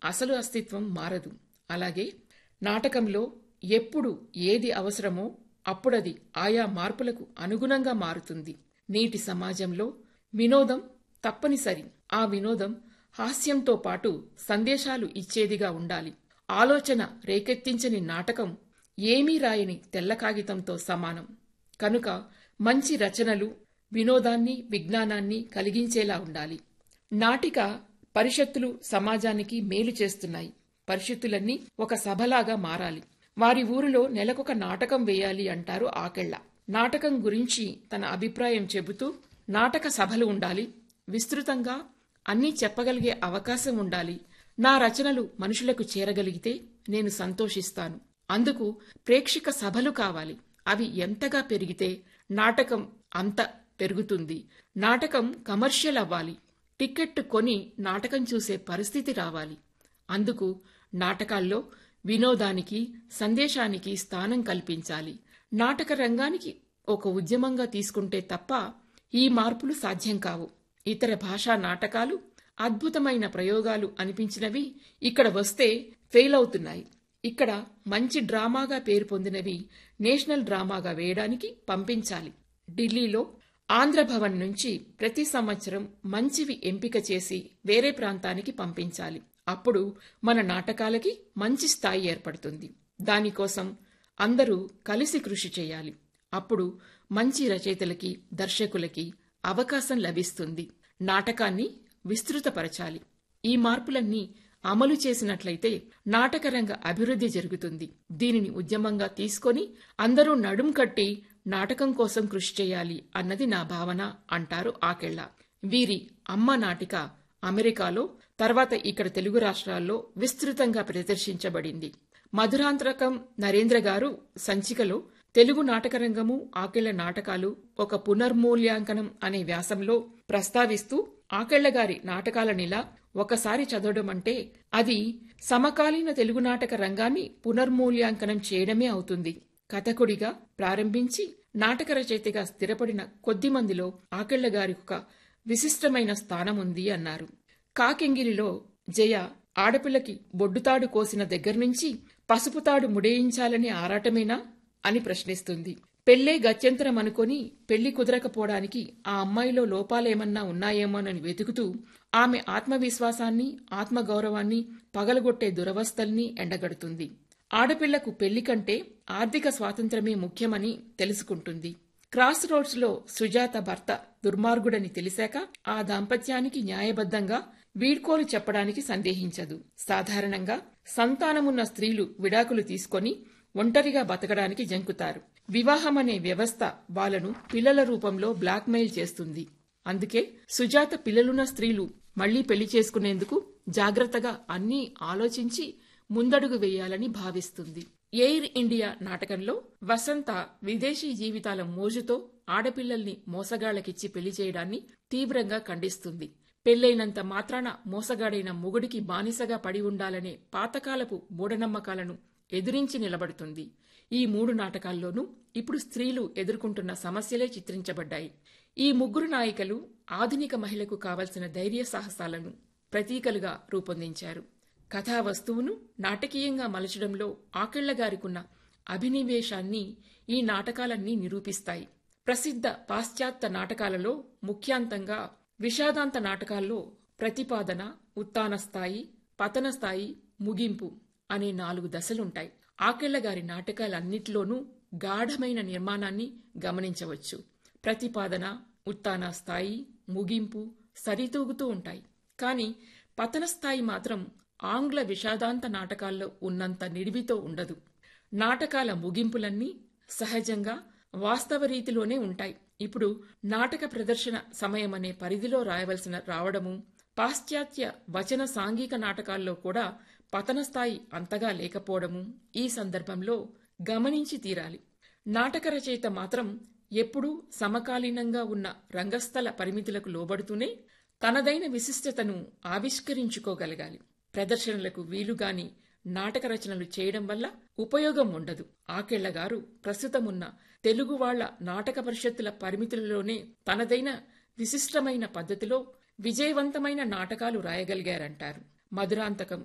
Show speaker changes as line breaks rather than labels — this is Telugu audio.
అసలు అస్తిత్వం మారదు అలాగే నాటకంలో ఎప్పుడు ఏది అవసరమో అప్పుడది ఆయా మార్పులకు అనుగుణంగా మారుతుంది నేటి సమాజంలో వినోదం తప్పనిసరి ఆ వినోదం హాస్యంతో పాటు సందేశాలు ఇచ్చేదిగా ఉండాలి ఆలోచన రేకెత్తించని నాటకం ఏమీ రాయని తెల్ల కాగితంతో సమానం కనుక మంచి రచనలు వినోదాన్ని విజ్ఞానాన్ని కలిగించేలా ఉండాలి నాటిక పరిషత్తులు సమాజానికి మేలు చేస్తున్నాయి పరిషత్తులన్నీ ఒక సభలాగా మారాలి వారి ఊరిలో నెలకొక నాటకం వేయాలి అంటారు ఆకెళ్ల నాటకం గురించి తన అభిప్రాయం చెబుతూ నాటక సభలు ఉండాలి విస్తృతంగా అన్నీ చెప్పగలిగే అవకాశం ఉండాలి నా రచనలు మనుషులకు చేరగలిగితే నేను సంతోషిస్తాను అందుకు ప్రేక్షక సభలు కావాలి అవి ఎంతగా పెరిగితే నాటకం అంత పెరుగుతుంది నాటకం కమర్షియల్ అవ్వాలి టిక్కెట్ కొని నాటకం చూసే పరిస్థితి రావాలి అందుకు నాటకాల్లో వినోదానికి సందేశానికి స్థానం కల్పించాలి నాటక రంగానికి ఒక ఉద్యమంగా తీసుకుంటే తప్ప ఈ మార్పులు సాధ్యం కావు ఇతర భాషా నాటకాలు అద్భుతమైన ప్రయోగాలు అనిపించినవి ఇక్కడ వస్తే ఫెయిల్ అవుతున్నాయి ఇక్కడ మంచి డ్రామాగా పేరు పొందినవి నేషనల్ డ్రామాగా వేయడానికి పంపించాలి ఢిల్లీలో ఆంధ్రభవన్ నుంచి ప్రతి సంవత్సరం మంచివి ఎంపిక చేసి వేరే ప్రాంతానికి పంపించాలి అప్పుడు మన నాటకాలకి మంచి స్థాయి ఏర్పడుతుంది దానికోసం అందరూ కలిసి కృషి చేయాలి అప్పుడు మంచి రచయితలకి దర్శకులకి అవకాశం లభిస్తుంది నాటకాన్ని విస్తృతపరచాలి ఈ మార్పులన్నీ అమలు చేసినట్లయితే నాటకరంగ అభివృద్ధి జరుగుతుంది దీనిని ఉద్యమంగా తీసుకొని అందరూ నడుం కట్టి నాటకం కోసం కృషి చేయాలి అన్నది నా భావన అంటారు ఆకెళ్ల వీరి అమ్మ నాటిక అమెరికాలో తర్వాత ఇక్కడ తెలుగు రాష్ట్రాల్లో విస్తృతంగా ప్రదర్శించబడింది మధురాంతరకం నరేంద్ర గారు సంచికలో తెలుగు నాటకరంగము ఆకెళ్ల నాటకాలు ఒక పునర్మూల్యాంకనం అనే వ్యాసంలో ప్రస్తావిస్తూ ఆకెళ్ల గారి నాటకాలనిలా ఒకసారి చదవడం అంటే అది సమకాలీన తెలుగు నాటక రంగాన్ని పునర్మూల్యాంకనం చేయడమే అవుతుంది కథకుడిగా ప్రారంభించి నాటక రచయితగా స్థిరపడిన కొద్ది మందిలో ఆకెళ్ల గారికి ఒక విశిష్టమైన స్థానం ఉంది అన్నారు కాకెంగిలిలో జయ ఆడపిల్లకి బొడ్డుతాడు కోసిన దగ్గర్నుంచి పసుపుతాడు ముడేయించాలని ఆరాటమేనా అని ప్రశ్నిస్తుంది పెళ్లే గత్యంతరం అనుకొని పెళ్లి కుదరకపోవడానికి ఆ అమ్మాయిలో లోపాలేమన్నా ఉన్నాయేమోనని వెతుకుతూ ఆమె ఆత్మవిశ్వాసాన్ని ఆత్మగౌరవాన్ని పగలగొట్టే దురవస్థల్ని ఎండగడుతుంది ఆడపిల్లకు పెళ్లి కంటే ఆర్థిక స్వాతంత్రమే ముఖ్యమని తెలుసుకుంటుంది క్రాస్ రోడ్స్ లో సుజాత భర్త దుర్మార్గుడని తెలిసాక ఆ దాంపత్యానికి న్యాయబద్ధంగా వీడ్కోలు చెప్పడానికి సందేహించదు సాధారణంగా సంతానమున్న స్త్రీలు విడాకులు తీసుకొని ఒంటరిగా బతకడానికి జంకుతారు వివాహమనే వ్యవస్థ వాళ్లను పిల్లల రూపంలో బ్లాక్మెయిల్ చేస్తుంది అందుకే సుజాత పిల్లలున్న స్త్రీలు మళ్లీ పెళ్లి చేసుకునేందుకు జాగ్రత్తగా అన్నీ ఆలోచించి ముందడుగు వేయాలని భావిస్తుంది ఎయిర్ ఇండియా నాటకంలో వసంత విదేశీ జీవితాల మోజుతో ఆడపిల్లల్ని మోసగాళ్లకిచ్చి పెళ్లి చేయడాన్ని తీవ్రంగా ఖండిస్తుంది పెళ్లైనంత మాత్రాన మోసగాడైన మొగుడికి బానిసగా పడి ఉండాలనే పాతకాలపు మూఢనమ్మకాలను ఎదిరించి నిలబడుతుంది ఈ మూడు నాటకాల్లోనూ ఇప్పుడు స్త్రీలు ఎదుర్కొంటున్న సమస్యలే చిత్రించబడ్డాయి ఈ ముగ్గురు నాయికలు ఆధునిక మహిళకు కావలసిన ధైర్య సాహసాలను ప్రతీకలుగా రూపొందించారు కథా వస్తువును నాటకీయంగా మలచడంలో ఆకెళ్లగారికున్న అభినివేశాన్ని ఈ నాటకాలన్నీ నిరూపిస్తాయి ప్రసిద్ధ పాశ్చాత్య నాటకాలలో ముఖ్యాంతంగా విషాదాంత నాటకాల్లో ప్రతిపాదన ఉత్తాన స్థాయి పతన స్థాయి ముగింపు అనే నాలుగు దశలుంటాయి ఆకెళ్లగారి నాటకాలన్నిటిలోనూ గాఢమైన నిర్మాణాన్ని గమనించవచ్చు ప్రతిపాదన ఉత్తాన స్థాయి ముగింపు సరితూగుతూ ఉంటాయి కాని పతన స్థాయి మాత్రం ఆంగ్ల విషాదాంత నాటకాల్లో ఉన్నంత నిడివితో ఉండదు నాటకాల ముగింపులన్నీ సహజంగా వాస్తవ రీతిలోనే ఉంటాయి ఇప్పుడు నాటక ప్రదర్శన సమయమనే పరిధిలో రాయవలసిన రావడము పాశ్చాత్య వచన సాంఘిక నాటకాల్లో కూడా పతన స్థాయి అంతగా లేకపోవడము ఈ సందర్భంలో గమనించి తీరాలి నాటక రచయిత మాత్రం ఎప్పుడూ సమకాలీనంగా ఉన్న రంగస్థల పరిమితులకు లోబడుతూనే తనదైన విశిష్టతను ఆవిష్కరించుకోగలగాలి ప్రదర్శనలకు వీలుగాని నాటక రచనలు చేయడం వల్ల ఉపయోగం ఉండదు ఆకెళ్లగారు ప్రస్తుతమున్న తెలుగు వాళ్ల నాటక పరిషత్తుల పరిమితులలోనే తనదైన విశిష్టమైన పద్ధతిలో విజయవంతమైన నాటకాలు రాయగలిగారంటారు మధురాంతకం